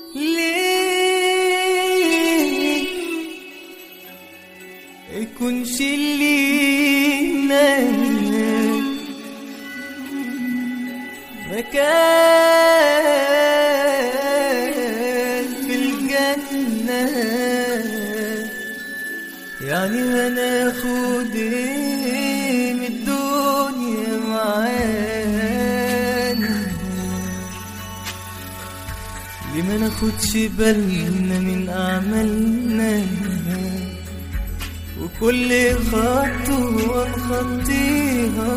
ليه يكونش لينا مكان في الجنة يعني هناخد ايه من الدنيا معانا ليه ما ناخدش بالنا من أعمالنا وكل خطوة نخطيها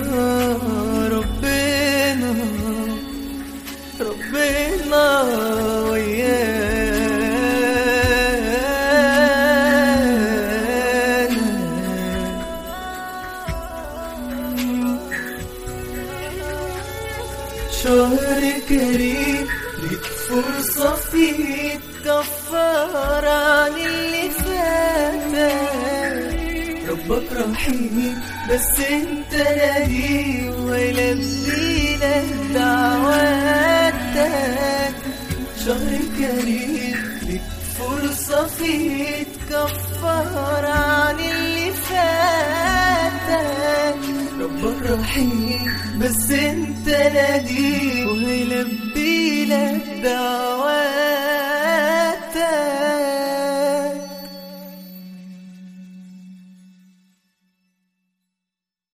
ربنا ربنا ويانا شهر كريم ليك فرصة فيه تكفر عن اللي فات ربك رحيم بس انت نادي ويلبي لك دعواتك شهر كريم ليك فرصة فيه تكفر عن اللي فاتك ربك رحيم بس انت نادي وهيلبي